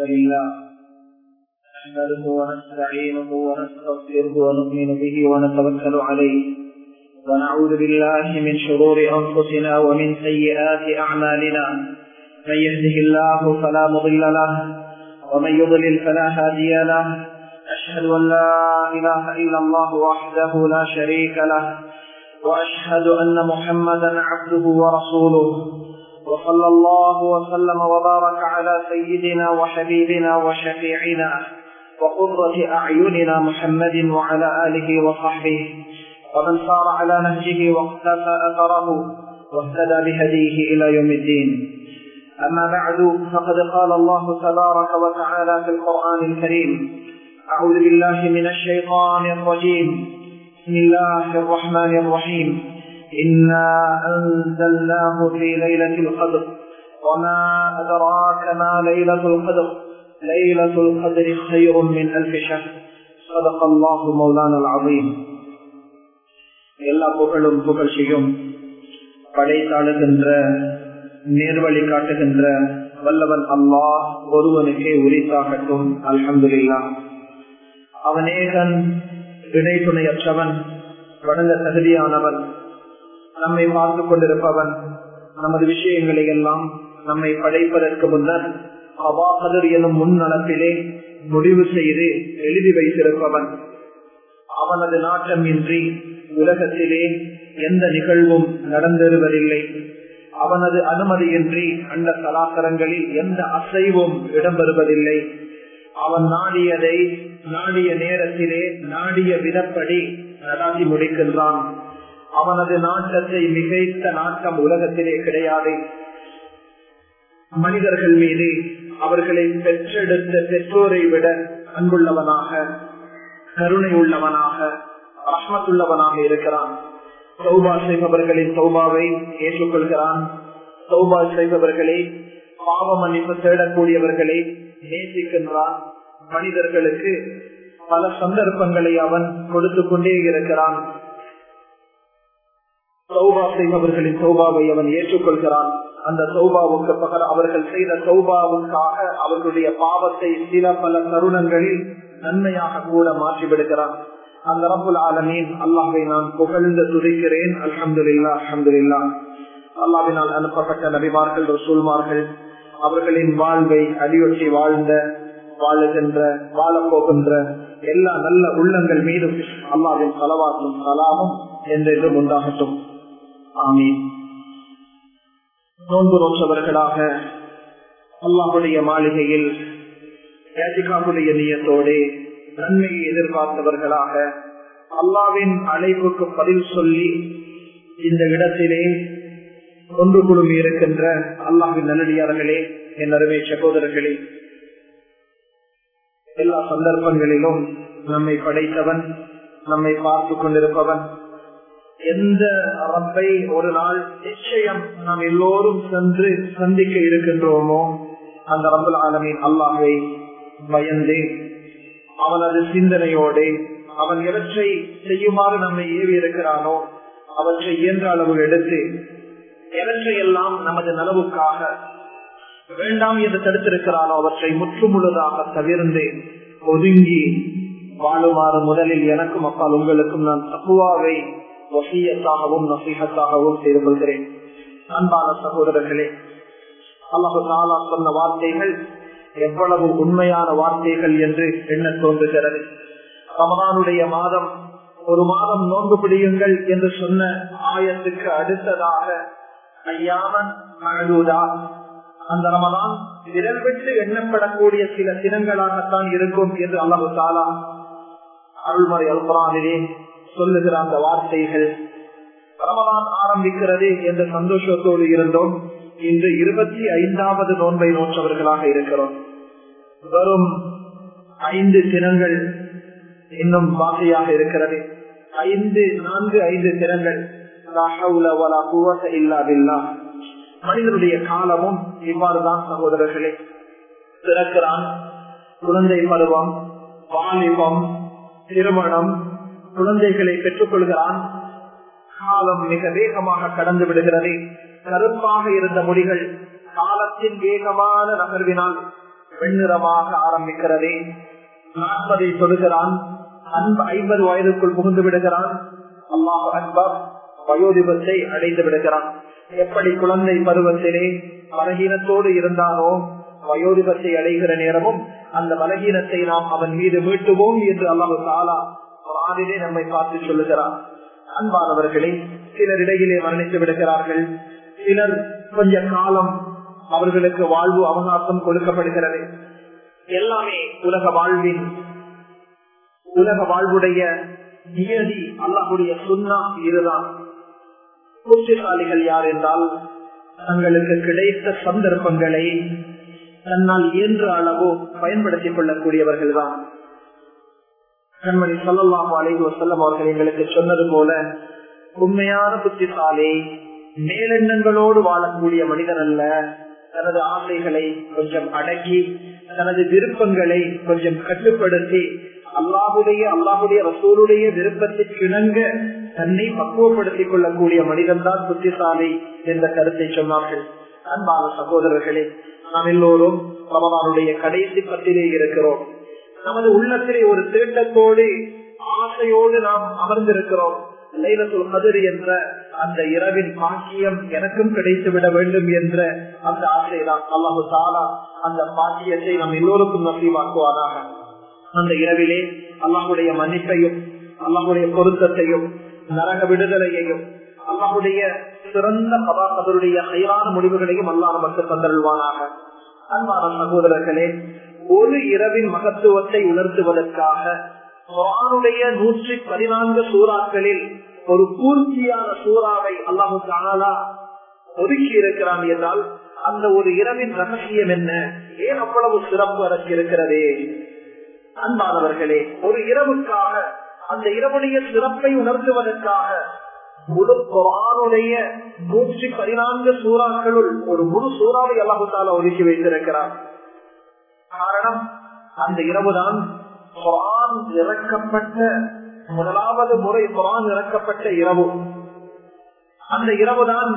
لله نحمده ونستعينه ونستغفره ونؤمن به ونتوكل عليه ونعوذ بالله من شرور أنفسنا ومن سيئات أعمالنا من يهده الله فلا مضل له ومن يضلل فلا هادي له أشهد أن لا إله إلا الله وحده لا شريك له وأشهد أن محمدا عبده ورسوله وصلى الله وسلم وبارك على سيدنا وحبيبنا وشفيعنا وقرة أعيننا محمد وعلى آله وصحبه ومن صار على نهجه واقتفى أثره واهتدى بهديه إلى يوم الدين أما بعد فقد قال الله تبارك وتعالى في القرآن الكريم أعوذ بالله من الشيطان الرجيم بسم الله الرحمن الرحيم إنا أنزلناه في ليلة القدر وما أدراك ما ليلة القدر ليلة القدر خير من ألف شهر صدق الله مولانا العظيم எல்லா புகழும் புகழ்ச்சியும் படைத்தாளுகின்ற நேர்வழி காட்டுகின்ற வல்லவன் அல்லாஹ் ஒருவனுக்கே உரித்தாகட்டும் அல்ஹம்துல்லா அவனேகன் இணை துணையற்றவன் வணங்க தகுதியானவன் நம்மை பார்த்து கொண்டிருப்பவன் நமது விஷயங்களை எல்லாம் நம்மை படைப்பதற்கு முன்னர் அவாகதர் எனும் முன்னளத்திலே முடிவு செய்து எழுதி வைத்திருப்பவன் அவனது நாட்டம் இன்றி உலகத்திலே எந்த நிகழ்வும் நடந்தேறுவதில்லை அவனது அனுமதியின்றி அந்த கலாச்சாரங்களில் எந்த அசைவும் இடம்பெறுவதில்லை அவன் நாடியதை நாடிய நேரத்திலே நாடிய விதப்படி நடாத்தி முடிக்கின்றான் அவனது நாட்டத்தை மிகைத்த நாட்டம் உலகத்திலே கிடையாது மனிதர்கள் மீது அவர்களை பெற்றெடுத்த பெற்றோரை விட அன்புள்ளவனாக கருணை உள்ளவனாக ரஹ்மத்துள்ளவனாக இருக்கிறான் சௌபா செய்பவர்களின் சௌபாவை ஏற்றுக்கொள்கிறான் சௌபா செய்பவர்களை பாவ மன்னிப்பு தேடக்கூடியவர்களை நேசிக்கின்றான் மனிதர்களுக்கு பல சந்தர்ப்பங்களை அவன் கொடுத்து கொண்டே இருக்கிறான் சௌபா செய்பவர்களின் சௌபாவை அவன் ஏற்றுக்கொள்கிறான் அந்த சௌபாவுக்கு பகல் அவர்கள் செய்த சௌபாவுக்காக அவர்களுடைய பாவத்தை சில பல தருணங்களில் நன்மையாக கூட மாற்றி விடுகிறான் அந்த ரபுல் ஆலமீன் அல்லாஹை நான் புகழ்ந்து துதிக்கிறேன் அலமதுல்லா அலமதுல்லா அல்லாவினால் அனுப்பப்பட்ட நபிமார்கள் ரசூல்மார்கள் அவர்களின் வாழ்வை அடியொற்றி வாழ்ந்த வாழுகின்ற வாழப்போகின்ற எல்லா நல்ல உள்ளங்கள் மீதும் அல்லாவின் கலவாக்கும் கலாமும் என்றென்றும் உண்டாகட்டும் ஆமீன் நோன்பு நோற்றவர்களாக அல்லாஹுடைய மாளிகையில் ஏஜிகாவுடைய நியத்தோடு நன்மையை எதிர்பார்த்தவர்களாக அல்லாவின் அழைப்புக்கு பதில் சொல்லி இந்த இடத்திலே ஒன்று குழுமி இருக்கின்ற அல்லாஹின் நல்லடியார்களே என் அருமை சகோதரர்களே எல்லா சந்தர்ப்பங்களிலும் நம்மை படைத்தவன் நம்மை பார்த்து கொண்டிருப்பவன் எந்த ரப்பை ஒரு நாள் நிச்சயம் நாம் எல்லோரும் சென்று சந்திக்க இருக்கின்றோமோ அந்த ரப்பல் ஆலமின் அல்லாஹை பயந்து அவனது சிந்தனையோடு அவன் எவற்றை செய்யுமாறு நம்மை ஏவி இருக்கிறானோ அவற்றை இயன்ற அளவு எடுத்து எவற்றையெல்லாம் நமது நலவுக்காக வேண்டாம் என்று தடுத்திருக்கிறானோ அவற்றை முற்றுமுழுதாக தவிர்ந்து ஒதுங்கி வாழுமாறு முதலில் எனக்கும் அப்பால் உங்களுக்கும் நான் தப்புவாவை வசியத்தாகவும் நசீகத்தாகவும் செய்து கொள்கிறேன் அன்பான சகோதரர்களே அல்லாஹு தாலா சொன்ன வார்த்தைகள் எவ்வளவு உண்மையான வார்த்தைகள் என்று எண்ண தோன்றுகிறது ரமதானுடைய மாதம் ஒரு மாதம் நோன்பு பிடியுங்கள் என்று சொன்ன ஆயத்துக்கு அடுத்ததாக ஐயாமன் மழலூதா அந்த ரமதான் விரல் விட்டு எண்ணப்படக்கூடிய சில தினங்களாகத்தான் இருக்கும் என்று அல்லாஹு தாலா அருள்முறை அல்பரானிலே சொல்லுகிற அந்த வார்த்தைகள் ரமதான் ஆரம்பிக்கிறது என்ற சந்தோஷத்தோடு இருந்தோம் இன்று இருபத்தி ஐந்தாவது நோன்பை நோற்றவர்களாக இருக்கிறோம் வரும் ஐந்து தினங்கள் இன்னும் பாக்கையாக இருக்கிறது ஐந்து நான்கு ஐந்து தினங்கள் மனிதனுடைய காலமும் இவ்வாறுதான் சகோதரர்களே பிறக்கிறான் குழந்தை பருவம் வாலிபம் திருமணம் குழந்தைகளை பெற்றுக் கொள்கிறான் காலம் மிக வேகமாக கடந்து விடுகிறது கருப்பாக இருந்த முடிகள் காலத்தின் வேகமான நகர்வினால் வெண்ணிறமாக ஆரம்பிக்கிறது நாற்பதை தொடுகிறான் ஐம்பது வயதுக்குள் புகுந்து விடுகிறான் அல்லாஹ் அக்பர் வயோதிபத்தை அடைந்து விடுகிறான் எப்படி குழந்தை பருவத்திலே பலகீனத்தோடு இருந்தானோ வயோதிபத்தை அடைகிற நேரமும் அந்த பலகீனத்தை நாம் அவன் மீது மீட்டுவோம் என்று அல்லாஹு தாலா ஆதிலே நம்மை பார்த்து சொல்லுகிறான் அன்பானவர்களை சிலர் இடையிலே மரணித்து விடுகிறார்கள் சிலர் கொஞ்ச காலம் அவர்களுக்கு வாழ்வு அவகாசம் கொடுக்கப்படுகிறது எல்லாமே உலக வாழ்வின் உலக வாழ்வுடைய நியதி அல்லாஹுடைய சுண்ணா இதுதான் புத்திசாலிகள் யார் என்றால் தங்களுக்கு கிடைத்த சந்தர்ப்பங்களை தன்னால் இயன்ற அளவோ பயன்படுத்திக் கொள்ளக்கூடியவர்கள் தான் கண்மணி சொல்லலாம் அலைகு செல்லம் அவர்கள் எங்களுக்கு சொன்னது போல உண்மையான புத்திசாலி மேலெண்ணங்களோடு வாழக்கூடிய மனிதன் அல்ல தனது ஆசைகளை கொஞ்சம் அடக்கி தனது விருப்பங்களை கொஞ்சம் கட்டுப்படுத்தி அல்லாஹுடைய அல்லாஹுடைய ரசூருடைய விருப்பத்திற்கு இணங்க தன்னை பக்குவப்படுத்திக் கொள்ளக்கூடிய மனிதன் தான் புத்திசாலி என்ற கருத்தை சொன்னார்கள் அன்பான சகோதரர்களே நாம் எல்லோரும் ரமதானுடைய கடைசி பத்திலே இருக்கிறோம் நமது உள்ளத்திலே ஒரு திட்டத்தோடு ஆசையோடு நாம் அமர்ந்திருக்கிறோம் லைலத்துல் கதிர் என்ற அந்த இரவின் பாக்கியம் எனக்கும் கிடைத்து விட வேண்டும் என்ற அந்த ஆசைதான் அல்லாஹு தாலா அந்த பாக்கியத்தை நம் எல்லோருக்கும் நசீவாக்குவானாக அந்த இரவிலே அல்லாஹுடைய மன்னிப்பையும் அல்லாஹுடைய பொருத்தத்தையும் நரக விடுதலையையும் அல்லாஹுடைய சிறந்த கதாபதருடைய செயலான முடிவுகளையும் அல்லாஹ் நமக்கு தந்தருள்வானாக அன்பான சகோதரர்களே ஒரு இரவின் மகத்துவத்தை உணர்த்துவதற்காக குரானுடைய நூற்றி பதினான்கு சூறாக்களில் ஒரு பூர்த்தியான சூறாவை அல்லாஹு தானா ஒதுக்கி இருக்கிறான் என்றால் அந்த ஒரு இரவின் ரகசியம் என்ன ஏன் அவ்வளவு சிறப்பு அதற்கு இருக்கிறதே அன்பானவர்களே ஒரு இரவுக்காக அந்த இரவுடைய சிறப்பை உணர்த்துவதற்காக முழு குரானுடைய நூற்றி பதினான்கு சூறாக்களுள் ஒரு முழு சூறாவை அல்லாஹு தாலா ஒதுக்கி வைத்திருக்கிறார் காரணம் அந்த இரவுதான் குரான் இறக்கப்பட்ட முதலாவது முறை குரான் இறக்கப்பட்ட இரவு அந்த இரவுதான்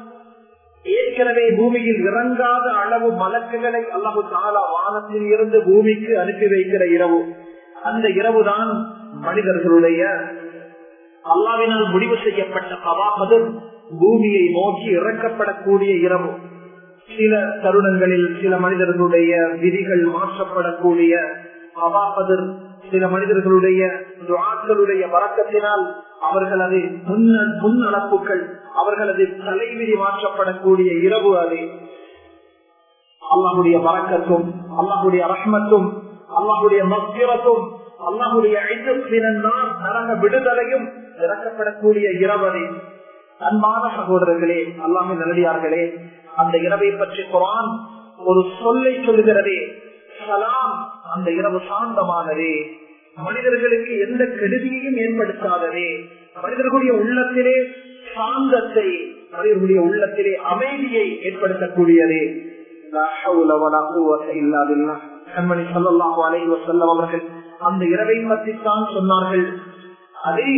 ஏற்கனவே பூமியில் இறங்காத அளவு மலக்குகளை அல்லாஹு தாலா வானத்தில் இருந்து பூமிக்கு அனுப்பி வைக்கிற இரவு அந்த இரவுதான் மனிதர்களுடைய அல்லாவினால் முடிவு செய்யப்பட்ட கவாபதம் பூமியை நோக்கி இறக்கப்படக்கூடிய இரவு சில தருணங்களில் சில மனிதர்களுடைய விதிகள் மாற்றப்படக்கூடிய கவாபதர் சில மனிதர்களுடைய துவாக்களுடைய வழக்கத்தினால் அவர்களது முன்னடப்புகள் அவர்களது தலைவிதி மாற்றப்படக்கூடிய இரவு அது அல்லாஹுடைய வழக்கத்தும் அல்லாஹுடைய ரஹ்மத்தும் அல்லாஹுடைய மத்தியத்தும் அல்லாஹுடைய நரக விடுதலையும் இறக்கப்படக்கூடிய இரவதை அன்பான சகோதரர்களே அல்லாமே நல்லடியார்களே அந்த இரவை பற்றி குரான் ஒரு சொல்லை சொல்லுகிறதே சலாம் அந்த இரவு சாந்தமானதே மனிதர்களுக்கு எந்த கெடுதியையும் ஏற்படுத்தாததே மனிதர்களுடைய உள்ளத்திலே சாந்தத்தை மனிதர்களுடைய உள்ளத்திலே அமைதியை ஏற்படுத்தக்கூடியதே கண்மணி சொல்லலாம் அலைவ செல்லம் அவர்கள் அந்த இரவை பற்றி தான் சொன்னார்கள் அதே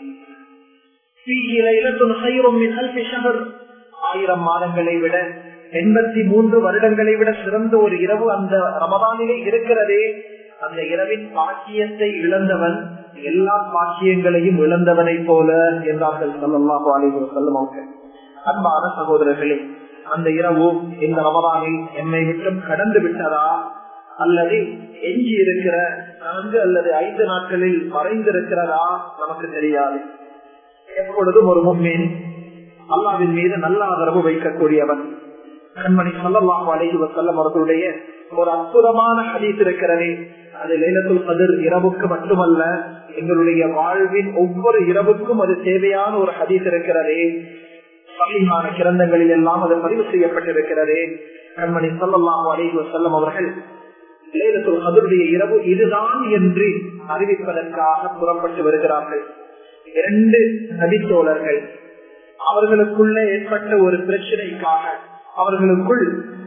ஆயிரம் மாதங்களை விட எண்பத்தி மூன்று வருடங்களை விட சிறந்த ஒரு இரவு அந்த ரமதானிலே இருக்கிறதே அந்த இரவின் பாக்கியத்தை இழந்தவன் எல்லா பாக்கியங்களையும் இழந்தவனை போல என்றார்கள் சொல்லல்லாஹோ அலைவர் சொல்லுவாங்க அன்பான சகோதரர்களே அந்த இரவு இந்த ரமதானில் என்னை விட்டும் கடந்து விட்டதா அல்லது எஞ்சி இருக்கிற நான்கு அல்லது ஐந்து நாட்களில் மறைந்திருக்கிறதா நமக்கு தெரியாது எப்பொழுதும் ஒரு முன்மீன் அல்லாவின் மீது நல்ல ஆதரவு வைக்கக்கூடியவன் கண்மணி சொல்லலாம் அலைஹி வசல்லம் அவர்களுடைய ஒரு அற்புதமான ஹதீஸ் இருக்கிறதே அது லைலத்துல் கதிர் இரவுக்கு மட்டுமல்ல எங்களுடைய வாழ்வின் ஒவ்வொரு இரவுக்கும் அது தேவையான ஒரு ஹதீஸ் இருக்கிறதே சமீமான கிரந்தங்களில் எல்லாம் அது பதிவு செய்யப்பட்டிருக்கிறதே கண்மணி சொல்லலாம் அலைஹி வசல்லம் அவர்கள் லைலத்துல் கதிருடைய இரவு இதுதான் என்று அறிவிப்பதற்காக புறப்பட்டு வருகிறார்கள் இரண்டு நபித்தோழர்கள் அவர்களுக்குள்ள ஏற்பட்ட ஒரு பிரச்சனைக்காக அவர்களுக்குள்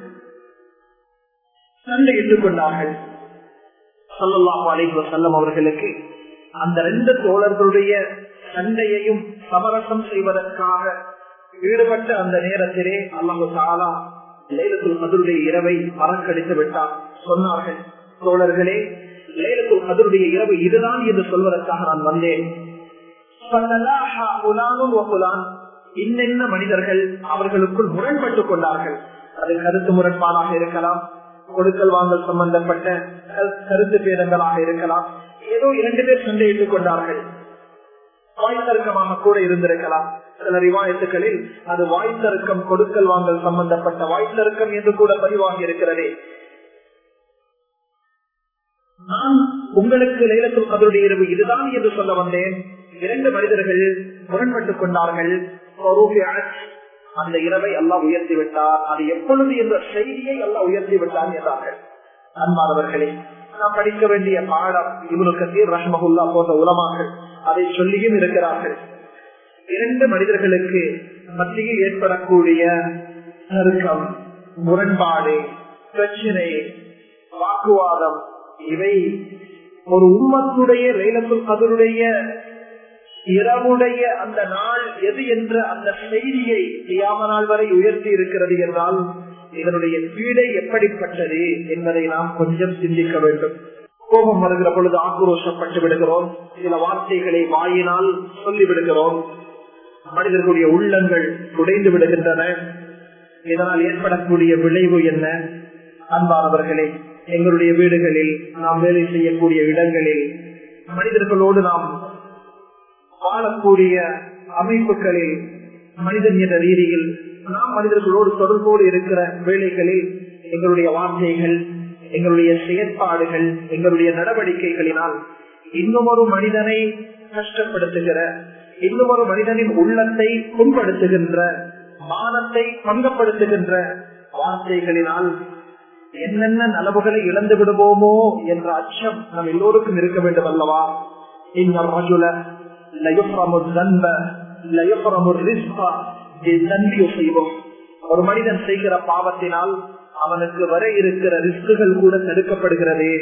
சண்டையிட்டுக் கொண்டார்கள் சொல்லலாம் அழைப்பு செல்லம் அவர்களுக்கு அந்த ரெண்டு தோழர்களுடைய சண்டையையும் சமரசம் செய்வதற்காக ஈடுபட்ட அந்த நேரத்திலே அல்லாஹு தாலா லைலத்துல் கதருடைய இரவை மறக்கடித்து விட்டார் சொன்னார்கள் தோழர்களே லைலத்துல் கதருடைய இரவு இதுதான் என்று சொல்வதற்காக நான் வந்தேன் இன்னென்ன மனிதர்கள் அவர்களுக்குள் முரண்பட்டுக் கொண்டார்கள் அது கருத்து முரண்பாடாக இருக்கலாம் கொடுக்கல் வாங்கல் சம்பந்தப்பட்ட கருத்து பேதங்களாக இருக்கலாம் ஏதோ இரண்டு பேர் சண்டையிட்டுக் கொண்டார்கள் வாய்த்தருக்கமாக கூட இருந்திருக்கலாம் சில ரிவாயத்துகளில் அது வாய்த்தருக்கம் கொடுக்கல் வாங்கல் சம்பந்தப்பட்ட வாய்த்தருக்கம் என்று கூட பதிவாகி இருக்கிறதே நான் உங்களுக்கு லைலத்துல் கதருடைய இரவு இதுதான் என்று சொல்ல வந்தேன் இரண்டு மனிதர்கள் முரண்பட்டுக் கொண்டார்கள் அந்த இரவை எல்லாம் உயர்த்தி விட்டார் அது எப்பொழுது என்ற செய்தியை எல்லாம் உயர்த்தி விட்டார் என்றார்கள் அன்பானவர்களே நாம் படிக்க வேண்டிய பாடம் இவனு கத்தீர் ரஹ்மகுல்லா போன்ற உலமாக்கள் அதை சொல்லியும் இருக்கிறார்கள் இரண்டு மனிதர்களுக்கு மத்தியில் ஏற்படக்கூடிய நெருக்கம் முரண்பாடு பிரச்சனை வாக்குவாதம் இவை ஒரு உம்மத்துடைய லைலத்துல் கதருடைய இரவுடைய அந்த நாள் எது என்ற அந்த செய்தியை தியாம நாள் வரை உயர்த்தி இருக்கிறது என்றால் இதனுடைய பீடை எப்படிப்பட்டது என்பதை நாம் கொஞ்சம் சிந்திக்க வேண்டும் கோபம் வருகிற பொழுது ஆக்ரோஷப்பட்டு விடுகிறோம் சில வார்த்தைகளை வாயினால் சொல்லி விடுகிறோம் மனிதர்களுடைய உள்ளங்கள் உடைந்து விடுகின்றன இதனால் ஏற்படக்கூடிய விளைவு என்ன அன்பானவர்களே எங்களுடைய வீடுகளில் நாம் வேலை செய்யக்கூடிய இடங்களில் மனிதர்களோடு நாம் வாழக்கூடிய அமைப்புகளில் மனிதன் என்ற ரீதியில் நாம் மனிதர்களோடு தொடர்போடு இருக்கிற வேலைகளில் எங்களுடைய வார்த்தைகள் எங்களுடைய செயற்பாடுகள் எங்களுடைய நடவடிக்கைகளினால் இன்னும் ஒரு மனிதனை கஷ்டப்படுத்துகிற இன்னும் ஒரு மனிதனின் உள்ளத்தை புண்படுத்துகின்ற மானத்தை பங்கப்படுத்துகின்ற வார்த்தைகளினால் என்னென்ன நலவுகளை இழந்து விடுவோமோ என்ற அச்சம் நம் எல்லோருக்கும் இருக்க வேண்டும் அல்லவா இந்த ரஜுல ஒரு மனிதன் செய்கிற பாவத்தினால் அவனுக்கு வர இருக்கிற ரிஸ்குகள் கூட தடுக்கப்படுகிறது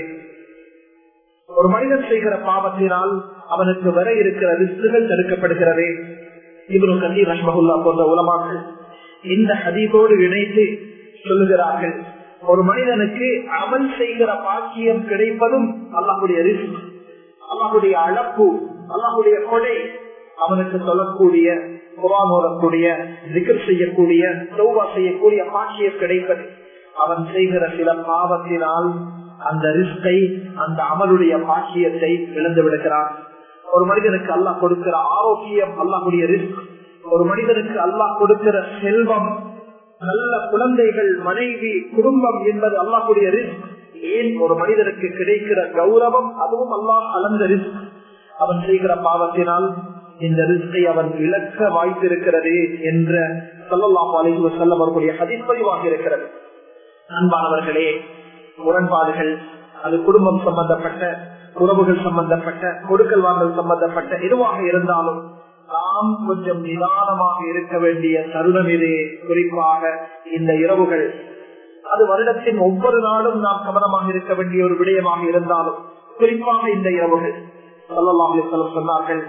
ஒரு மனிதன் செய்கிற பாவத்தினால் அவனுக்கு வர இருக்கிற ரிஸ்குகள் தடுக்கப்படுகிறது இவரு கதி ரஷ்மகுல்லா போன்ற உலமாக்கள் இந்த ஹதீபோடு இணைத்து சொல்லுகிறார்கள் ஒரு மனிதனுக்கு அமல் செய்கிற பாக்கியம் கிடைப்பதும் அல்லாஹுடைய ரிஸ்க் அல்லாஹுடைய அளப்பு அல்லாஹுடைய கொடை அவனுக்கு சொல்லக்கூடிய குரான் ஓடக்கூடிய திகர் செய்யக்கூடிய சௌவா செய்யக்கூடிய பாக்கியம் கிடைப்பது அவன் செய்கிற சில பாவத்தினால் அந்த ரிஸ்கை அந்த அமலுடைய பாக்கியத்தை இழந்து விடுகிறான் ஒரு மனிதனுக்கு அல்லாஹ் கொடுக்கிற ஆரோக்கியம் அல்லாஹுடைய ரிஸ்க் ஒரு மனிதனுக்கு அல்லாஹ் கொடுக்கிற செல்வம் நல்ல குழந்தைகள் மனைவி குடும்பம் என்பது அல்லாஹுடைய ரிஸ்க் ஏன் ஒரு மனிதனுக்கு கிடைக்கிற கௌரவம் அதுவும் அல்லாஹ் கலந்த ரிஸ்க் அவன் செய்கிற பாவத்தினால் இந்த ரிஸ்கை அவன் இழக்க வாய்ப்பிருக்கிறது என்ற சொல்லலாம் அலைவு செல்லம் அவர்களுடைய பதிவாக இருக்கிறது அன்பானவர்களே முரண்பாடுகள் அது குடும்பம் சம்பந்தப்பட்ட உறவுகள் சம்பந்தப்பட்ட கொடுக்கல் வாங்கல் சம்பந்தப்பட்ட எதுவாக இருந்தாலும் நாம் கொஞ்சம் நிதானமாக இருக்க வேண்டிய தருணம் இது குறிப்பாக இந்த இரவுகள் அது வருடத்தின் ஒவ்வொரு நாளும் நாம் கவனமாக இருக்க வேண்டிய ஒரு விடயமாக இருந்தாலும் குறிப்பாக இந்த இரவுகள் சொல்லலாம் சொன்னார்கள்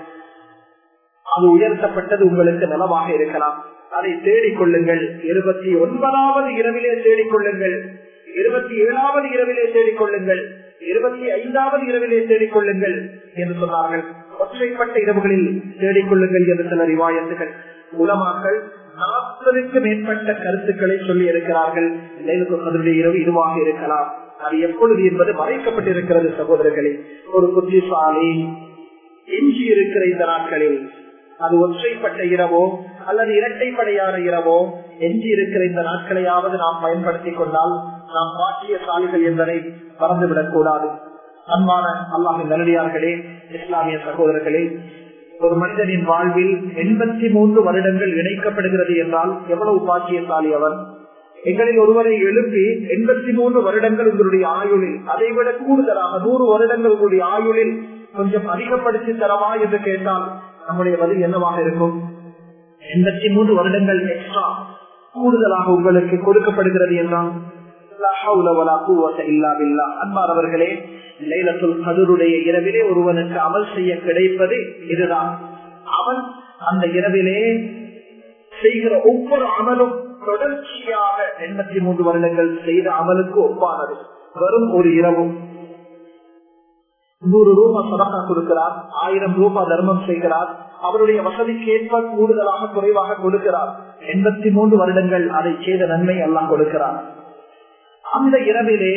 அது உயர்த்தப்பட்டது உங்களுக்கு நலமாக இருக்கலாம் அதை தேடிக்கொள்ளுங்கள் இருபத்தி ஒன்பதாவது இரவிலே தேடிக்கொள்ளுங்கள் இருபத்தி ஏழாவது இரவிலே தேடிக்கொள்ளுங்கள் இருபத்தி ஐந்தாவது இரவிலே தேடிக்கொள்ளுங்கள் என்று சொன்னார்கள் ஒற்றைப்பட்ட இரவுகளில் தேடிக்கொள்ளுங்கள் என்று சில ரிவாயத்துகள் உலமாக்கள் நாற்பதுக்கு மேற்பட்ட கருத்துக்களை சொல்லி இருக்கிறார்கள் அதனுடைய இரவு இதுவாக இருக்கலாம் அது எப்பொழுது என்பது மறைக்கப்பட்டிருக்கிறது சகோதரர்களே ஒரு புத்திசாலி எஞ்சி இருக்கிற இந்த நாட்களில் அது ஒற்றைப்பட்ட இரவோ அல்லது இரட்டைப்படையான இரவோ எஞ்சி இருக்கிற இந்த நாட்களையாவது நாம் பயன்படுத்திக் கொண்டால் நாம் பாக்கியசாலிகள் என்பதை மறந்துவிடக் கூடாது அன்பான அல்லாஹின் நல்லடியார்களே இஸ்லாமிய சகோதரர்களே ஒரு மனிதனின் வாழ்வில் எண்பத்தி மூன்று வருடங்கள் இணைக்கப்படுகிறது என்றால் எவ்வளவு பாக்கியசாலி அவன் எங்களில் ஒருவரை எழுப்பி எண்பத்தி மூன்று வருடங்கள் உங்களுடைய ஆயுளில் அதை விட கூடுதலாக நூறு வருடங்கள் உங்களுடைய ஆயுளில் கொஞ்சம் அதிகப்படுத்தி தரவா என்று கேட்டால் நம்முடைய பதில் என்னவாக இருக்கும் எண்பத்தி மூன்று வருடங்கள் எக்ஸ்ட்ரா கூடுதலாக உங்களுக்கு கொடுக்கப்படுகிறது என்றால் அன்பானவர்களே லைலத்துல் கதருடைய இரவிலே ஒருவனுக்கு அமல் செய்ய கிடைப்பது இதுதான் அவன் அந்த இரவிலே செய்கிற ஒவ்வொரு அமலும் தொடர்ச்சியாக எண்பத்தி மூன்று வருடங்கள் செய்த அமலுக்கு ஒப்பானது வரும் ஒரு இரவும் நூறு ரூபாய் சதக்கா கொடுக்கிறார் ஆயிரம் ரூபாய் தர்மம் செய்கிறார் அவருடைய வசதிக்கேற்ப கூடுதலாக குறைவாக கொடுக்கிறார் எண்பத்தி மூன்று வருடங்கள் அதை செய்த நன்மை எல்லாம் கொடுக்கிறார் அந்த இரவிலே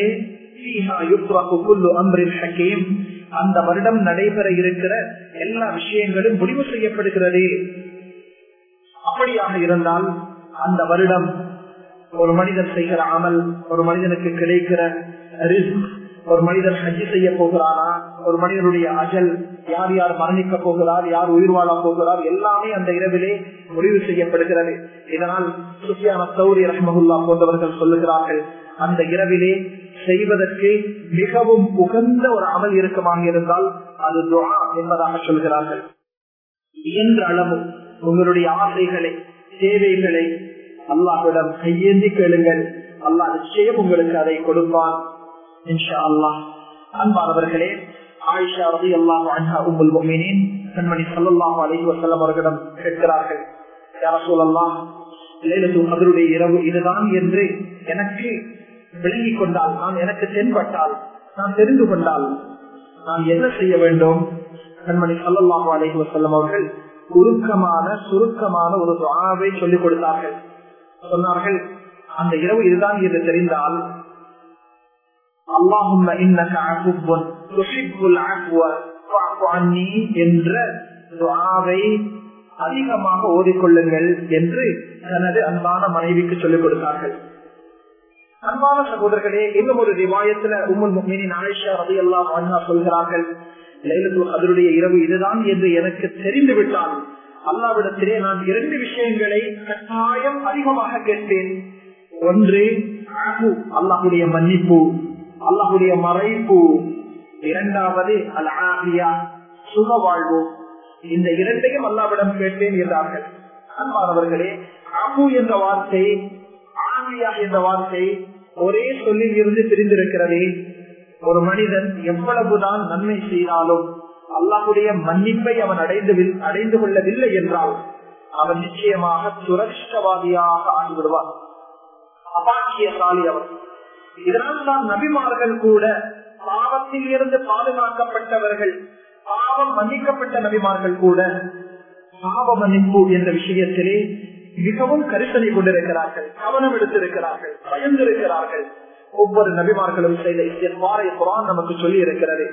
அந்த வருடம் நடைபெற இருக்கிற எல்லா விஷயங்களும் முடிவு செய்யப்படுகிறது அப்படியாக இருந்தால் அந்த வருடம் ஒரு மனிதன் செய்கிற அமல் ஒரு மனிதனுக்கு கிடைக்கிற ரிஸ்க் ஒரு மனிதன் ஹஜ்ஜி செய்ய போகிறானா ஒரு மனிதனுடைய அஜல் யார் யார் மரணிக்க போகிறார் யார் உயிர் வாழ போகிறார் எல்லாமே அந்த இரவிலே முடிவு செய்யப்படுகிறது இதனால் சுஃபியான சௌரி ரஹ்மகுல்லா போன்றவர்கள் சொல்லுகிறார்கள் அந்த இரவிலே செய்வதற்கு மிகவும் உகந்த ஒரு அமல் இருக்குமாக இருந்தால் அது துவா என்பதாக சொல்கிறார்கள் இயன்ற அளவு உங்களுடைய ஆசைகளை தேவைகளை அல்லாஹிடம் கையேந்தி கேளுங்கள் அல்லாஹ் நிச்சயம் உங்களுக்கு அதை கொடுப்பான் இன்ஷா அல்லாஹ் அன்பானவர்களே ஆயிஷா ரதி அல்லாஹ் அன்ஹா உங்கள் மொமினின் கண்மணி சல்லாஹ் அலி வசல்லம் அவர்களிடம் கேட்கிறார்கள் யார சொல்லலாம் அதனுடைய இரவு இதுதான் என்று எனக்கு விளங்கிக் கொண்டால் நான் எனக்கு தென்பட்டால் நான் தெரிந்து கொண்டால் நான் என்ன செய்ய வேண்டும் கண்மணி சல்லாஹு அலஹி வசல்லம் அவர்கள் உருக்கமான சுருக்கமான ஒரு துவாவை சொல்லிக் கொடுத்தார்கள் சொன்னார்கள் அந்த இரவு இதுதான் என்று தெரிந்தால் அல்லாஹும் என்ற துவாவை அதிகமாக ஓதிக்கொள்ளுங்கள் என்று தனது அன்பான மனைவிக்கு சொல்லிக் கொடுத்தார்கள் அன்பான சகோதரர்களே இன்னும் ஒரு ரிவாயத்துல உம்முல் முக்மினின் ஆயிஷா ரதி எல்லாம் சொல்கிறார்கள் அதனுடைய இரவு இதுதான் என்று எனக்கு தெரிந்து விட்டால் அல்லாவிடத்திலே நான் இரண்டு விஷயங்களை கட்டாயம் அதிகமாக கேட்பேன் ஒன்று அல்லாஹுடைய மன்னிப்பு அல்லாஹுடைய மறைப்பு இரண்டாவது அல் ஆபியா சுக வாழ்வு இந்த இரண்டையும் அல்லாவிடம் கேட்பேன் என்றார்கள் அன்பானவர்களே அபு என்ற வார்த்தை ஆபியா என்ற வார்த்தை ஒரே சொல்லில் இருந்து பிரிந்திருக்கிறது ஒரு மனிதன் எவ்வளவுதான் நன்மை செய்தாலும் அல்லாஹுடைய மன்னிப்பை அவன் அடைந்து அடைந்து கொள்ளவில்லை என்றால் அவன் நிச்சயமாக சுரட்சவாதியாக ஆகிவிடுவான் அபாக்கியசாலி அவன் இதனால் தான் நபிமார்கள் கூட பாவத்தில் இருந்து பாதுகாக்கப்பட்டவர்கள் பாவம் மன்னிக்கப்பட்ட நபிமார்கள் கூட பாவ மன்னிப்பு என்ற விஷயத்திலே மிகவும் கரிசனை கொண்டிருக்கிறார்கள் கவனம் எடுத்திருக்கிறார்கள் பயந்திருக்கிறார்கள் ஒவ்வொரு நபிமார்களும் செய்த இஸ்திஃபாரை குரான் நமக்கு சொல்லி இருக்கிறது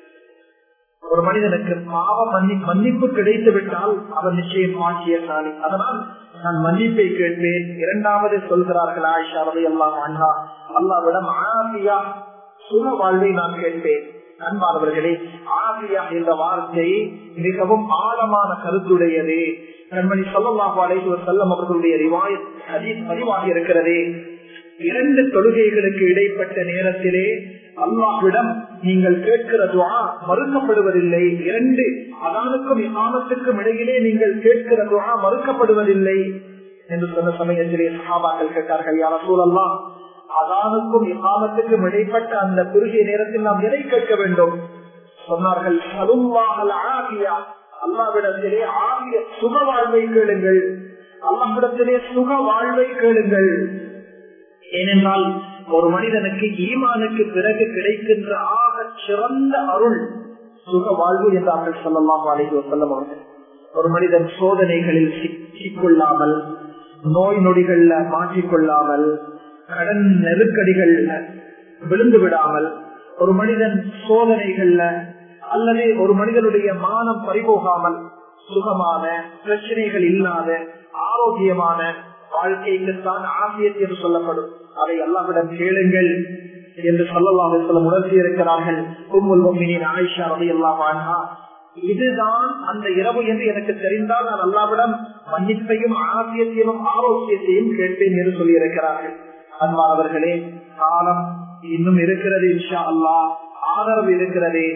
ஒரு மனிதனுக்கு பாவ மன்னி மன்னிப்பு கிடைத்து விட்டால் அவன் நிச்சயம் பாக்கியசாலி அதனால் நான் மன்னிப்பை கேட்பேன் இரண்டாவது சொல்கிறார்கள் ஆயிஷா ரவி அல்லாஹ் அண்ணா அல்லாவிடம் ஆசியா சுக வாழ்வை நான் கேட்பேன் அன்பானவர்களே ஆசியா என்ற வார்த்தை மிகவும் ஆழமான கருத்துடையது கண்மணி சொல்லலாம் அலைவர் செல்லம் அவர்களுடைய ரிவாயத் பதிவாகி இருக்கிறது இரண்டு தொழுகைகளுக்கு இடைப்பட்ட நேரத்திலே அல்லாஹ்விடம் நீங்கள் கேட்கிற துவா மறுக்கப்படுவதில்லை இரண்டு அதானுக்கும் இமாமத்துக்கும் இடையிலே நீங்கள் கேட்கிற துவா மறுக்கப்படுவதில்லை என்று சொன்ன சமயத்திலே சகாபாக்கள் கேட்டார்கள் யார சூழல்லாம் அதானுக்கும் இமாமத்துக்கும் இடைப்பட்ட அந்த குறுகிய நேரத்தில் நாம் எதை கேட்க வேண்டும் சொன்னார்கள் ஆகியா அல்லாவிடத்திலே ஆகிய சுக வாழ்வை கேளுங்கள் அல்லாவிடத்திலே சுக வாழ்வை கேளுங்கள் ஏனென்றால் ஒரு மனிதனுக்கு ஈமானுக்கு பிறகு கிடைக்கின்ற ஆக சிறந்த அருள் சுக வாழ்வு என்றார்கள் சொல்லலாம் அலைஹி வசல்லம் அவர்கள் ஒரு மனிதன் சோதனைகளில் சிக்கிக்கொள்ளாமல் நோய் நொடிகள்ல மாற்றிக்கொள்ளாமல் கடன் நெருக்கடிகள்ல விழுந்து விடாமல் ஒரு மனிதன் சோதனைகள்ல அல்லது ஒரு மனிதனுடைய மானம் பறிபோகாமல் சுகமான பிரச்சனைகள் இல்லாத ஆரோக்கியமான வாழ்க்கைக்குத்தான் ஆசியத் என்று சொல்லப்படும் அதை எல்லாவிடம் கேளுங்கள் என்று சொல்லலாம் உணர்த்தி இருக்கிறார்கள் ஆயிஷா ரவி எல்லாம் இதுதான் அந்த இரவு என்று எனக்கு தெரிந்தால் நான் அல்லாவிடம் மன்னிப்பையும் ஆசியத்தையும் ஆரோக்கியத்தையும் கேட்பேன் என்று சொல்லி இருக்கிறார்கள் அன்பானவர்களே காலம் இன்னும் இருக்கிறது இன்ஷா அல்லா ஆதரவு இருக்கிறது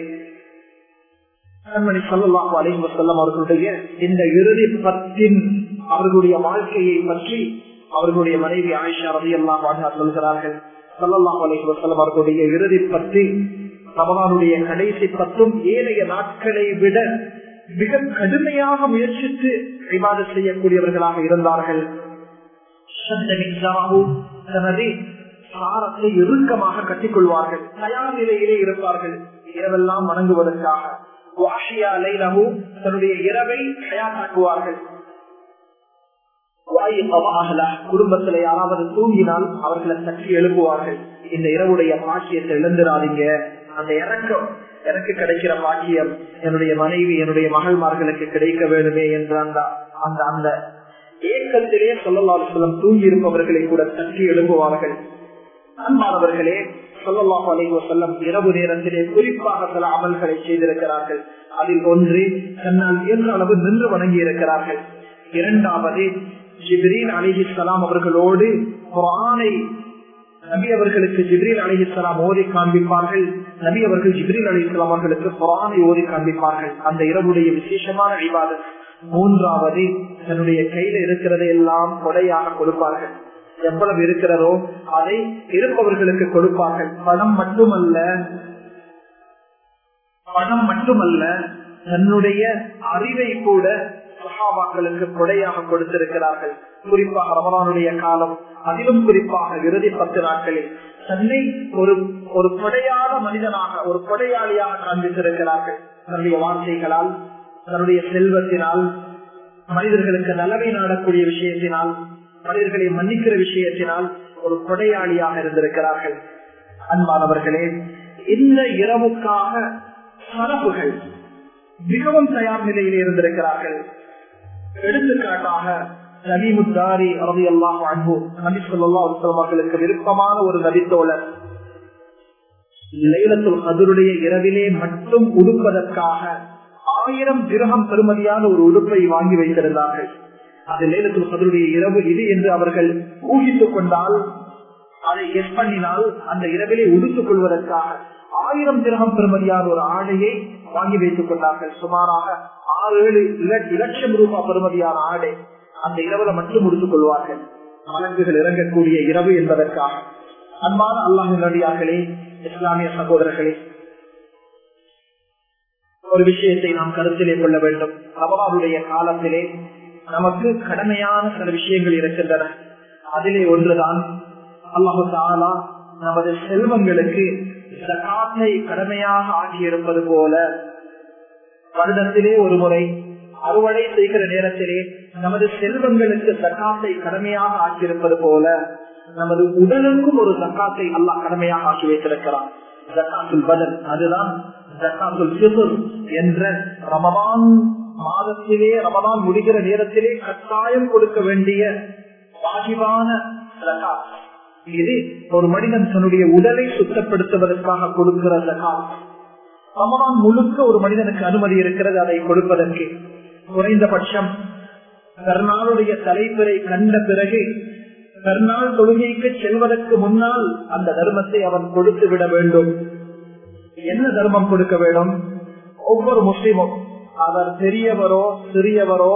கண்மணி சொல்லலாம் அலைஹி வசல்லம் அவர்களுடைய இந்த இறுதி பத்தின் அவர்களுடைய வாழ்க்கையை பற்றி அவர்களுடைய மனைவி ஆயிஷா ரவி எல்லாம் சொல்கிறார்கள் சல்லாஹ் அலைஹி வசல்லம் அவர்களுடைய இறுதி பற்றி ரமலானுடைய கடைசி பத்தும் ஏனைய நாட்களை விட மிக கடுமையாக முயற்சித்து விவாதம் செய்யக்கூடியவர்களாக இருந்தார்கள் தனது சாரத்தை இறுக்கமாக கட்டிக்கொள்வார்கள் தயார் நிலையிலே இருப்பார்கள் இரவெல்லாம் வணங்குவதற்காக தன்னுடைய இரவை தயாராக்குவார்கள் குடும்பத்தில் யாராவது தூங்கினால் அவர்களை சற்றி எழுப்புவார்கள் இந்த இரவுடைய பாக்கியத்தை இழந்துடாதீங்க அந்த இறக்கம் எனக்கு கிடைக்கிற பாக்கியம் என்னுடைய மனைவி என்னுடைய மகள்மார்களுக்கு கிடைக்க வேண்டுமே என்ற அந்த அந்த அந்த ஏக்கத்திலே சொல்லலால் சொல்லம் தூங்கி இருப்பவர்களை கூட தட்டி எழுப்புவார்கள் அன்பானவர்களே சொல்லல்லாஹு அலைஹி வஸல்லம் இரவு நேரத்திலே குறிப்பாக சில அமல்களை செய்திருக்கிறார்கள் அதில் ஒன்று தன்னால் இயன்ற அளவு நின்று வணங்கி இருக்கிறார்கள் இரண்டாவது ஜிப்ரீன் அலிஹிஸ்லாம் அவர்களோடு குரானை நபி அவர்களுக்கு ஜிப்ரீல் அலிஹிஸ்லாம் ஓதி காண்பிப்பார்கள் நபி அவர்கள் ஜிப்ரீல் அலிஸ்லாம் அவர்களுக்கு குரானை ஓதி காண்பிப்பார்கள் அந்த இரவுடைய விசேஷமான விவாதம் மூன்றாவது தன்னுடைய கையில இருக்கிறதை எல்லாம் கொடையாக கொடுப்பார்கள் எவ்வளவு இருக்கிறதோ அதை இருப்பவர்களுக்கு கொடுப்பார்கள் பணம் மட்டுமல்ல பணம் மட்டுமல்ல தன்னுடைய அறிவை கூட சகாபாக்களுக்கு கொடையாக கொடுத்திருக்கிறார்கள் குறிப்பாக ரமலானுடைய காலம் அதிலும் குறிப்பாக இறுதி பத்து நாட்களில் தன்னை ஒரு ஒரு கொடையான மனிதனாக ஒரு கொடையாளியாக காண்பித்திருக்கிறார்கள் தன்னுடைய வார்த்தைகளால் தன்னுடைய செல்வத்தினால் மனிதர்களுக்கு நலவை நாடக்கூடிய விஷயத்தினால் மனிதர்களை மன்னிக்கிற விஷயத்தினால் ஒரு கொடையாளியாக இருந்திருக்கிறார்கள் அன்பானவர்களே இந்த இரவுக்காக சரப்புகள் மிகவும் தயார் நிலையில் இருந்திருக்கிறார்கள் எடுத்துக்காட்டாக நபிமுத்தாரி அறதி அல்லாஹ் அன்பு நபி சொல்லா அவர்களுக்கு விருப்பமான ஒரு நபித்தோழர் லைலத்துல் கதருடைய இரவிலே மட்டும் உடுப்பதற்காக ஆயிரம் கிரகம் பெருமதியான ஒரு உடுப்பை வாங்கி வைத்திருந்தார்கள் அது லேலத்துல் கதருடைய இரவு இது என்று அவர்கள் ஊகித்துக் கொண்டால் அதை எஸ் பண்ணினால் அந்த இரவிலே உடுத்துக் கொள்வதற்காக ஆயிரம் திரகம் பெருமதியான ஒரு ஆடையை வாங்கி வைத்துக் கொண்டார்கள் சுமாராக ஆறு ஏழு லட்சம் ரூபாய் பெருமதியான ஆடை அந்த இரவுல மட்டும் உடுத்துக் கொள்வார்கள் மலங்குகள் இறங்கக்கூடிய இரவு என்பதற்காக அன்பான அல்லாஹ் நடிகார்களே இஸ்லாமிய சகோதரர்களே ஒரு விஷயத்தை நாம் கருத்திலே கொள்ள வேண்டும் அவருடைய காலத்திலே நமக்கு கடமையான சில விஷயங்கள் இருக்கின்றன அதிலே ஒன்றுதான் அல்லாஹு தாலா நமது செல்வங்களுக்கு காற்றை கடமையாக ஆகியிருப்பது போல வருடத்திலே ஒரு முறை அறுவடை செய்கிற நேரத்திலே நமது செல்வங்களுக்கு சக்காத்தை கடமையாக ஆக்கியிருப்பது போல நமது உடலுக்கும் ஒரு சக்காத்தை அல்லாஹ் கடமையாக ஆக்கி வைத்திருக்கிறான் ஜக்காத்துல் பதல் அதுதான் ஜக்காத்துல் சிசுர் என்ற ரமபான் மாதத்திலே ரமதான் முடிகிற நேரத்திலே கட்டாயம் கொடுக்க வேண்டிய வாஜிவான ஜக்காத் இது ஒரு மனிதன் தன்னுடைய உடலை சுத்தப்படுத்துவதற்காக கொடுக்கிற ஜக்காத் ரமதான் முழுக்க ஒரு மனிதனுக்கு அனுமதி இருக்கிறது அதை கொடுப்பதற்கு குறைந்தபட்சம் கர்நாளுடைய தலைப்பிறை கண்ட பிறகு கர்நாள் தொழுகைக்கு செல்வதற்கு முன்னால் அந்த தர்மத்தை அவன் கொடுத்து விட வேண்டும் என்ன தர்மம் கொடுக்க வேண்டும் ஒவ்வொரு முஸ்லிமும் அவர் பெரியவரோ சிறியவரோ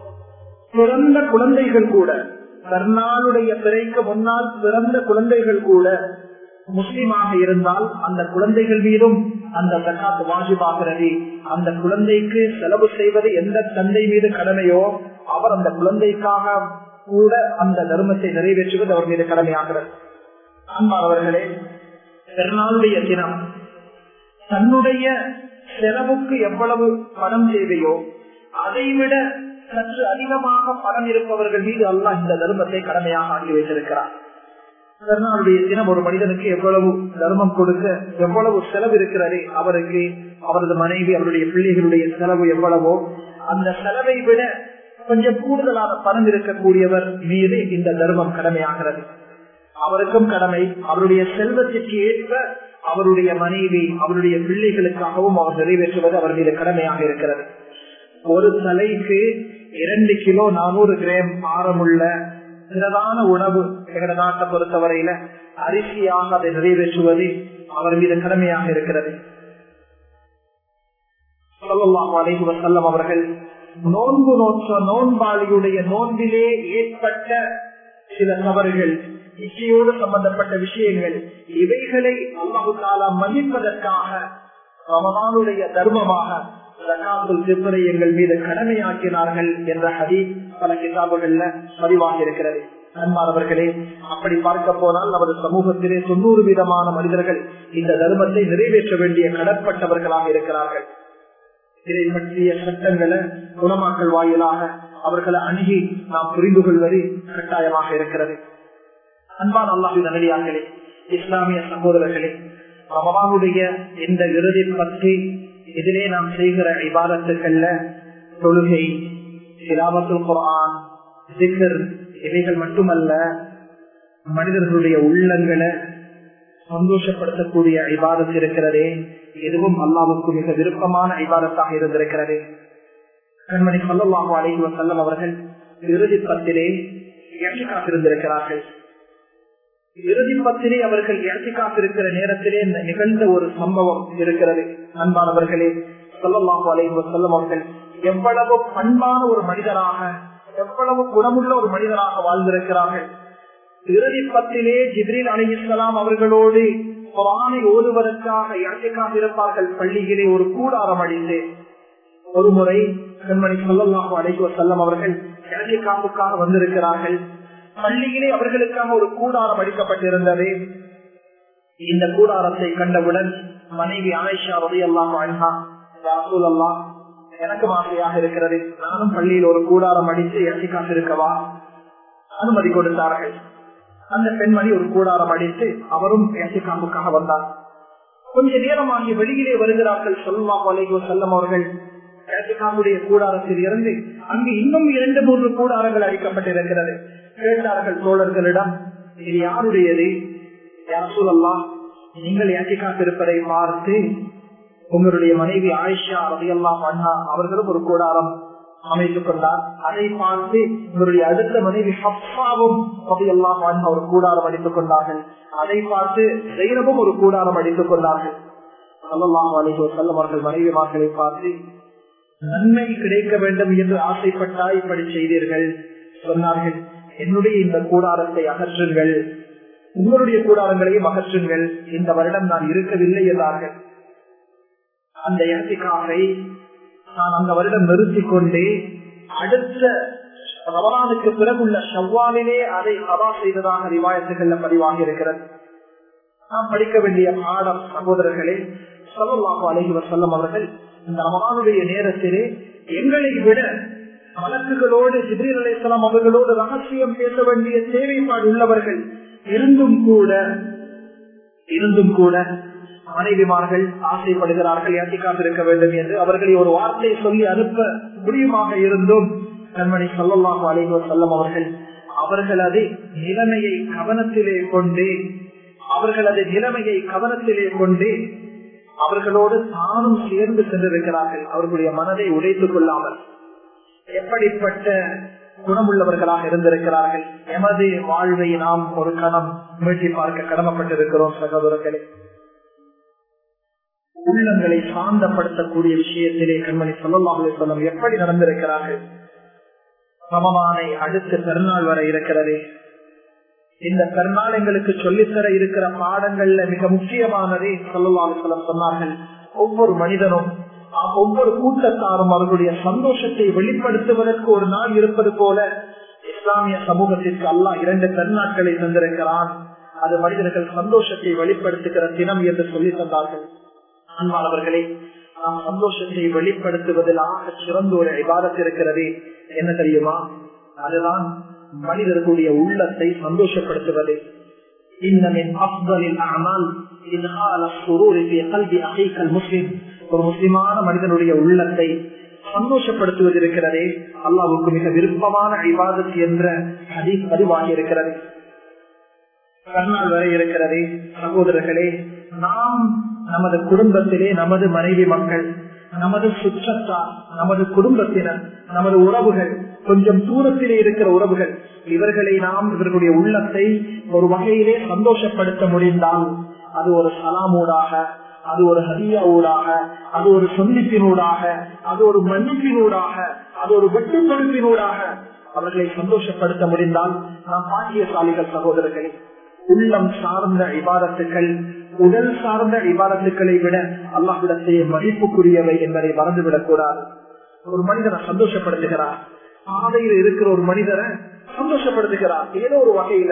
பிறந்த குழந்தைகள் கூட கர்நாளுடைய பிறைக்கு முன்னால் பிறந்த குழந்தைகள் கூட முஸ்லிமாக இருந்தால் அந்த குழந்தைகள் மீதும் அந்த சக்காத்து வாஜிபாகிறது அந்த குழந்தைக்கு செலவு செய்வது எந்த தந்தை மீது கடமையோ அவர் அந்த குழந்தைக்காக கூட அந்த தர்மத்தை நிறைவேற்றுவது அவர் மீது கடமையாகிறது அன்பானவர்களே பெருநாளுடைய தினம் தன்னுடைய செலவுக்கு எவ்வளவு பணம் தேவையோ அதைவிட சற்று அதிகமாக பணம் இருப்பவர்கள் மீது அல்லாஹ் இந்த தர்மத்தை கடமையாக ஆக்கி வைத்திருக்கிறார் பெருநாளுடைய தினம் ஒரு மனிதனுக்கு எவ்வளவு தர்மம் கொடுக்க எவ்வளவு செலவு இருக்கிறதே அவருக்கு அவரது மனைவி அவருடைய பிள்ளைகளுடைய செலவு எவ்வளவோ அந்த செலவை விட கொஞ்சம் கூடுதலான பணம் இருக்கக்கூடியவர் மீது இந்த தர்மம் கடமையாகிறது அவருக்கும் கடமை அவருடைய செல்வத்திற்கு ஏற்ப அவருடைய மனைவி அவருடைய பிள்ளைகளுக்காகவும் அவர் நிறைவேற்றுவது அவர் மீது கடமையாக இருக்கிறது ஒரு தலைக்கு இரண்டு கிலோ நானூறு கிராம் ஆரமுள்ள பிரதான உணவு எங்கட நாட்டை பொறுத்தவரையில அரிசியாக அதை நிறைவேற்றுவது அவர் மீது கடமையாக இருக்கிறது செல்லம் அவர்கள் நோன்பு நோற்ற நோன்பாளியுடைய நோன்பிலே ஏற்பட்ட சில தவறுகள் இசையோடு சம்பந்தப்பட்ட விஷயங்கள் இவைகளை அல்லாஹு காலா மன்னிப்பதற்காக ரமதானுடைய தர்மமாக திருப்பதை எங்கள் மீது கடமையாக்கினார்கள் என்ற ஹதி பல கிதாபுகள்ல பதிவாகி இருக்கிறது அன்பானவர்களே அப்படி பார்க்க போனால் நமது சமூகத்திலே தொண்ணூறு விதமான மனிதர்கள் இந்த தர்மத்தை நிறைவேற்ற வேண்டிய கடற்பட்டவர்களாக இருக்கிறார்கள் இதை பற்றிய சட்டங்களை குணமாக்கல் வாயிலாக அவர்களை அணுகி நாம் புரிந்து கொள்வது கட்டாயமாக இருக்கிறது அன்பான் அல்லாஹி நல்லடியார்களே இஸ்லாமிய சகோதரர்களே ரமபானுடைய இந்த இறுதி பற்றி இதிலே நாம் செய்கிற இபாதத்துக்கள்ல தொழுகை சிலாபத்துல் குரான் சிக்கர் இவைகள் மட்டுமல்ல மனிதர்களுடைய உள்ளங்களை சந்தோஷப்படுத்தக்கூடிய ஐபாதத் இருக்கிறதே எதுவும் அல்லாவுக்கு மிக விருப்பமான ஐபாதத்தாக இருந்திருக்கிறது கண்மணி சொல்லலாக அழைவ செல்லம் அவர்கள் இறுதி பத்திலே இறங்கி காத்திருந்திருக்கிறார்கள் இறுதி பத்திலே அவர்கள் இறங்கி காத்திருக்கிற நேரத்திலே நிகழ்ந்த ஒரு சம்பவம் இருக்கிறது அன்பானவர்களே சொல்லலாக அழைவ செல்லம் அவர்கள் எவ்வளவு பண்பான ஒரு மனிதராக எவ்வளவு குணமுள்ள ஒரு மனிதராக வாழ்ந்திருக்கிறார்கள் இறுதி பத்திலே ஜிப்ரீல் அலி இஸ்லாம் அவர்களோடு குரானை ஓதுவதற்காக இறக்கைக்காக இருப்பார்கள் பள்ளியிலே ஒரு கூடாரம் அடித்து ஒரு முறை கண்மணி சொல்லலாம் அழைக்குவ செல்லம் அவர்கள் இறக்கை காப்புக்காக வந்திருக்கிறார்கள் பள்ளியிலே அவர்களுக்காக ஒரு கூடாரம் அடிக்கப்பட்டிருந்தது இந்த கூடாரத்தை கண்டவுடன் மனைவி ஆயிஷா ரவி அல்லாம் அழகா அல்லாஹ் எனக்கு மாதிரியாக இருக்கிறது நானும் பள்ளியில் ஒரு கூடாரம் அடித்து இறக்கைக்காக இருக்கவா அனுமதி கொடுத்தார்கள் அந்த பெண்மணி ஒரு கூடாரம் அடித்து அவரும் ஏசிகாமுக்காக வந்தார் கொஞ்ச நேரமாகி வெளியிலே வருகிறார்கள் சொல்லுமா வலைகோ செல்லம் அவர்கள் ஏசிகாமுடைய கூடாரத்தில் இருந்து அங்கு இன்னும் இரண்டு மூன்று கூடாரங்கள் அடிக்கப்பட்டிருக்கிறது கேட்டார்கள் தோழர்களிடம் இது யாருடையது யார் சொல்லலாம் நீங்கள் ஏசிகாத்திருப்பதை பார்த்து உங்களுடைய மனைவி ஆயிஷா ரவியல்லாம் அண்ணா அவர்களும் ஒரு கூடாரம் அமைத்துக் கொண்டார் அதை பார்த்து இவருடைய அடுத்த மனைவி ஹப்சாவும் ரவியல்லாம் ஒரு கூடாரம் அடித்துக் கொண்டார்கள் அதை பார்த்து ஜெயினமும் ஒரு கூடாரம் அடித்துக் கொண்டார்கள் சல்லல்லாஹு அலைஹி வஸல்லம் அவர்கள் மனைவிமார்களை பார்த்து நன்மை கிடைக்க வேண்டும் என்று ஆசைப்பட்டால் இப்படி செய்தீர்கள் சொன்னார்கள் என்னுடைய இந்த கூடாரத்தை அகற்றுங்கள் உங்களுடைய கூடாரங்களையும் அகற்றுங்கள் இந்த வருடம் நான் இருக்கவில்லை என்றார்கள் அந்த இடத்திற்காக நான் அந்த வருடம் நிறுத்தி கொண்டு அடுத்த ரமலானுக்கு பிறகுள்ள ஷவ்வாலிலே அதை கதா செய்ததாக ரிவாயத்துகள்ல பதிவாகி இருக்கிறது நாம் படிக்க வேண்டிய பாடம் சகோதரர்களே சொல்லலாக அழகிவர் செல்லும் அவர்கள் இந்த ரமலானுடைய நேரத்திலே எங்களை விட வழக்குகளோடு ஜிப்ரீல் அலைசலாம் அவர்களோடு ரகசியம் பேச வேண்டிய தேவைப்பாடு உள்ளவர்கள் இருந்தும் கூட இருந்தும் கூட மனைவிமார்கள் ஆசைப்படுகிறார்கள் ஏற்றிக்காக இருக்க வேண்டும் என்று அவர்களை ஒரு வார்த்தை சொல்லி அனுப்ப முடியுமாக இருந்தும் கண்மணி சொல்லலாம் அலைவர் செல்லம் அவர்கள் அவர்களது நிலைமையை கவனத்திலே கொண்டு அவர்களது நிலைமையை கவனத்திலே கொண்டு அவர்களோடு தானும் சேர்ந்து சென்றிருக்கிறார்கள் அவர்களுடைய மனதை உடைத்துக் கொள்ளாமல் எப்படிப்பட்ட குணமுள்ளவர்களாக இருந்திருக்கிறார்கள் எமது வாழ்வை நாம் ஒரு கணம் மீட்டி பார்க்க கடமைப்பட்டிருக்கிறோம் சகோதரர்களே உள்ளங்களை சாந்தப்படுத்தக்கூடிய விஷயத்திலே கண்மணி சொல்லலாக சொல்லம் எப்படி நடந்திருக்கிறார்கள் சமமானை அடுத்த பெருநாள் வர இருக்கிறது இந்த பெருநாள் எங்களுக்கு சொல்லித்தர இருக்கிற பாடங்கள்ல மிக முக்கியமானதே சொல்லலாக சொல்லம் சொன்னார்கள் ஒவ்வொரு மனிதனும் ஒவ்வொரு கூட்டத்தாரும் அவர்களுடைய சந்தோஷத்தை வெளிப்படுத்துவதற்கு ஒரு நாள் இருப்பது போல இஸ்லாமிய சமூகத்திற்கு அல்லாஹ் இரண்டு பெருநாட்களை தந்திருக்கிறான் அது மனிதர்கள் சந்தோஷத்தை வெளிப்படுத்துகிற தினம் என்று சொல்லி தந்தார்கள் அன்பானவர்களே நாம் சந்தோஷத்தை வெளிப்படுத்துவதில் ஆக சிறந்த ஒரு விவாதத்தில் இருக்கிறது என்ன தெரியுமா அதுதான் மனிதர்களுடைய உள்ளத்தை சந்தோஷப்படுத்துவது இன்னமின் அப்தலில் ஆனால் முஸ்லிம் ஒரு முஸ்லிமான மனிதனுடைய உள்ளத்தை சந்தோஷப்படுத்துவது இருக்கிறதே அல்லாவுக்கு மிக விருப்பமான ஐவாதத் என்ற ஹதீஸ் பதிவாகி இருக்கிறது கர்நாள் வரை இருக்கிறதே சகோதரர்களே நாம் நமது குடும்பத்திலே நமது மனைவி மக்கள் நமது சுற்றத்தார் நமது குடும்பத்தினர் நமது உறவுகள் கொஞ்சம் தூரத்திலே இருக்கிற உறவுகள் இவர்களை நாம் இவர்களுடைய உள்ளத்தை ஒரு வகையிலே சந்தோஷப்படுத்த முடிந்தால் அது ஒரு சலாமூடாக அது ஒரு ஹரியா ஊடாக அது ஒரு சந்திப்பினூடாக அது ஒரு மன்னிப்பினூடாக அது ஒரு வெட்டு தொடுப்பினூடாக அவர்களை சந்தோஷப்படுத்த முடிந்தால் நாம் பாக்கியசாலிகள் சகோதரர்களே உள்ளம் சார்ந்த இபாதத்துக்கள் உடல் சார்ந்த இபாதத்துக்களை விட அல்லாஹிடத்தையே மதிப்புக்குரியவை என்பதை மறந்துவிடக் கூடாது ஒரு மனிதனை சந்தோஷப்படுத்துகிறார் பாதையில் இருக்கிற ஒரு மனிதரை சந்தோஷப்படுத்துகிறார் ஏதோ ஒரு வகையில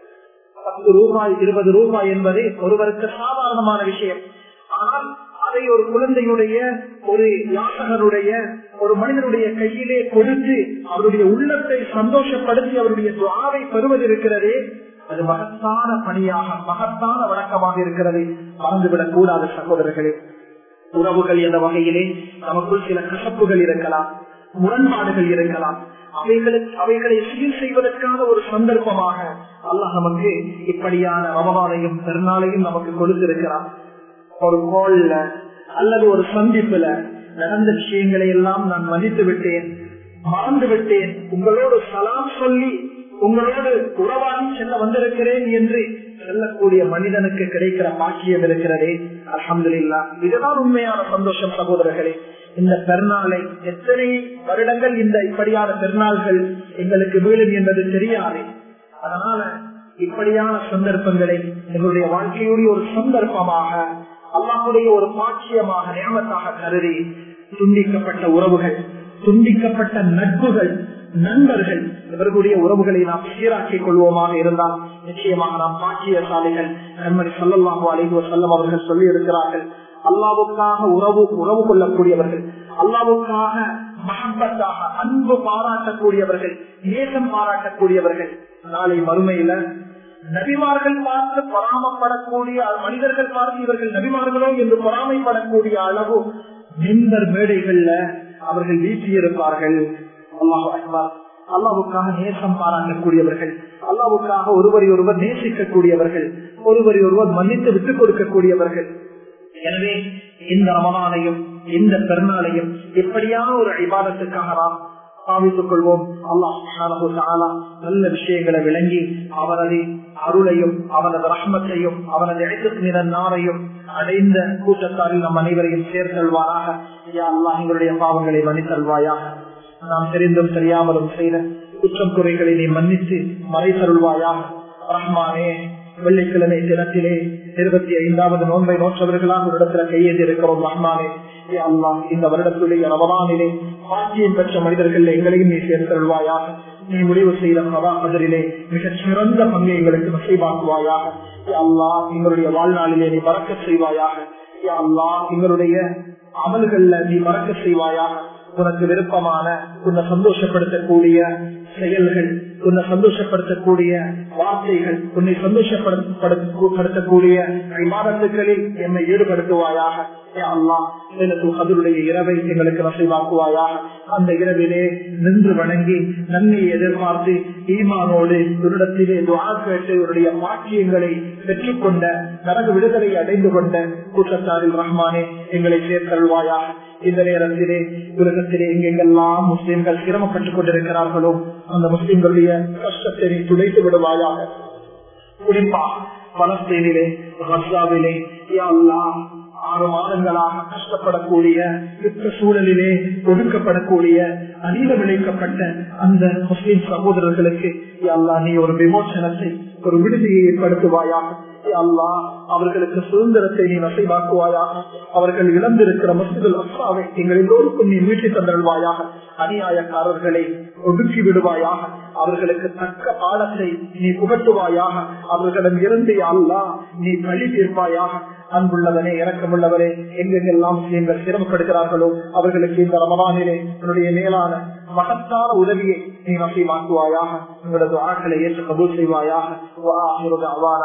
பத்து ரூபாய் இருபது ரூபாய் என்பது ஒருவருக்கு சாதாரணமான விஷயம் ஆனால் அதை ஒரு குழந்தையுடைய ஒரு யாசகருடைய ஒரு மனிதனுடைய கையிலே கொடுத்து அவருடைய உள்ளத்தை சந்தோஷப்படுத்தி அவருடைய துவாவை பெறுவது இருக்கிறதே அது மகத்தான பணியாக மகத்தான வழக்கமாக இருக்கிறது மறந்துவிடக் கூடாது சகோதரர்களே உறவுகள் என்ற வகையிலே நமக்குள் சில கசப்புகள் இருக்கலாம் முரண்பாடுகள் இருக்கலாம் அவைகளுக்கு அவைகளை சீர் செய்வதற்கான ஒரு சந்தர்ப்பமாக அல்லாஹ் நமக்கு இப்படியான ரமதானையும் பெருநாளையும் நமக்கு கொடுத்திருக்கிறார் ஒரு கோல்ல அல்லது ஒரு சந்திப்புல நடந்த விஷயங்களை எல்லாம் நான் மதித்து விட்டேன் மறந்து விட்டேன் உங்களோடு சலாம் சொல்லி உங்களோடு உறவாடி செல்ல வந்திருக்கிறேன் என்று சொல்லக்கூடிய மனிதனுக்கு கிடைக்கிற பாக்கியம் இருக்கிறதே அலமதுல்லா இதுதான் உண்மையான சந்தோஷம் சகோதரர்களே இந்த பெருநாளை எத்தனை வருடங்கள் இந்த இப்படியான பெருநாள்கள் எங்களுக்கு வீழும் என்பது தெரியாது அதனால இப்படியான சந்தர்ப்பங்களை எங்களுடைய வாழ்க்கையுடைய ஒரு சந்தர்ப்பமாக அல்லாஹுடைய ஒரு பாக்கியமாக நியமத்தாக கருதி துண்டிக்கப்பட்ட உறவுகள் துண்டிக்கப்பட்ட நட்புகள் நண்பர்கள் இவர்களுடைய உறவுகளை நாம் சீராக்கிக் கொள்வோமாக இருந்தால் நிச்சயமாக நாம் பாக்கியசாலிகள் கண்மணி சொல்லல்லாஹு அலைவோ செல்லம் அவர்கள் சொல்லி இருக்கிறார்கள் அல்லாவுக்காக உறவு உறவு கொள்ளக்கூடியவர்கள் அல்லாவுக்காக மகப்பத்தாக அன்பு பாராட்டக்கூடியவர்கள் நேசம் பாராட்டக்கூடியவர்கள் நாளை மறுமையில நபிமார்கள் பார்த்து பொறாமப்படக்கூடிய மனிதர்கள் பார்த்து இவர்கள் நபிமார்களோ என்று பொறாமைப்படக்கூடிய அளவு மின்பர் மேடைகள்ல அவர்கள் வீசியிருப்பார்கள் அல்லாஹு அக்பர் அல்லாவுக்காக நேசம் பாராட்டக்கூடியவர்கள் அல்லாவுக்காக ஒருவரை ஒருவர் நேசிக்கக்கூடியவர்கள் ஒருவரை ஒருவர் மன்னித்து விட்டுக் கொடுக்கக்கூடியவர்கள் எனவே இந்த ரமணானையும் இந்த பெருநாளையும் எப்படியான ஒரு ஐபாதத்துக்காக நாம் பாவித்துக் கொள்வோம் அல்லாஹ் நல்ல விஷயங்களை விளங்கி அவரது அருளையும் அவனது ரஹ்மத்தையும் அவனது எழுத்து நாரையும் அடைந்த கூட்டத்தாரில் நம் அனைவரையும் சேர்த்தல்வாராக அல்லாஹ் எங்களுடைய பாவங்களை மன்னித்தல்வாயாக நாம் தெரிந்தும் தெரியாமலும் செய்த குற்றம் குறைகளை நீ மன்னித்து மறைத்தருள்வாயாக ரஹ்மானே வெள்ளிக்கிழமை தினத்திலே இருபத்தி ஐந்தாவது நோன்பை நோற்றவர்களாக ஒரு இடத்துல கையேந்தி இருக்கிறோம் ரஹ்மானே அல்லா இந்த வருடத்துடைய ரமதானிலே பாக்கியம் பெற்ற மனிதர்கள் எங்களையும் நீ சேர்த்தருள்வாயாக நீ முடிவு செய்த மதா கதரிலே மிகச் சிறந்த பங்கை எங்களுக்கு நசைவாக்குவாயாக அல்லா எங்களுடைய வாழ்நாளிலே நீ பறக்க செய்வாயாக அல்லா எங்களுடைய அமல்கள்ல நீ மறக்க செய்வாயாக உனக்கு விருப்பமான உன்னை சந்தோஷப்படுத்தக்கூடிய செயல்கள் உன்னை சந்தோஷப்படுத்தக்கூடிய வார்த்தைகள் உன்னை சந்தோஷப்படுத்தக்கூடிய விவாதத்துகளில் என்னை ஈடுபடுத்துவாயாக அதனுடைய இரவை எங்களுக்கு வசைவாக்குவாயாக அந்த இரவிலே நின்று வணங்கி நன்மையை எதிர்பார்த்து ஈமானோடு இவரிடத்திலே துவா கேட்டு இவருடைய பாக்கியங்களை பெற்றுக்கொண்ட நரக விடுதலை அடைந்து கொண்ட கூட்டத்தாரில் ரஹ்மானே எங்களை சேர்த்தல்வாயாக இந்த நேரத்திலே உலகத்திலே எங்கெங்கெல்லாம் முஸ்லிம்கள் சிரமப்பட்டுக் கொண்டிருக்கிறார்களோ அந்த முஸ்லிம்களுடைய கஷ்டத்தை நீ துடைத்து விடுவாயாக குறிப்பா பலஸ்தீனிலே ரஷ்யாவிலே ஆறு மாதங்களாக கஷ்டப்படக்கூடிய யுத்த சூழலிலே ஒடுக்கப்படக்கூடிய அநீதம் விளைக்கப்பட்ட அந்த முஸ்லிம் சகோதரர்களுக்கு அல்லா நீ ஒரு விமோசனத்தை ஒரு விடுதியை ஏற்படுத்துவாயாக அல்லா அவர்களுக்கு சுதந்திரத்தை நீ வசைவாக்குவாயாக அவர்கள் இழந்திருக்கிற மசிதல் அஸ்ராவை எங்கள் எல்லோருக்கும் நீ மீட்டி தந்தருள்வாயாக அநியாயக்காரர்களை ஒடுக்கி விடுவாயாக அவர்களுக்கு தக்க பாடத்தை நீ புகட்டுவாயாக அவர்களிடம் இருந்து அல்லா நீ பழி தீர்ப்பாயாக அன்புள்ளவனே இறக்கமுள்ளவரே எங்கெங்கெல்லாம் நீங்கள் சிரமப்படுகிறார்களோ அவர்களுக்கு இந்த ரமதானிலே உன்னுடைய மேலான மகத்தான உதவியை நீ வசைவாக்குவாயாக உங்களது ஆக்களை ஏற்று கபூல் செய்வாயாக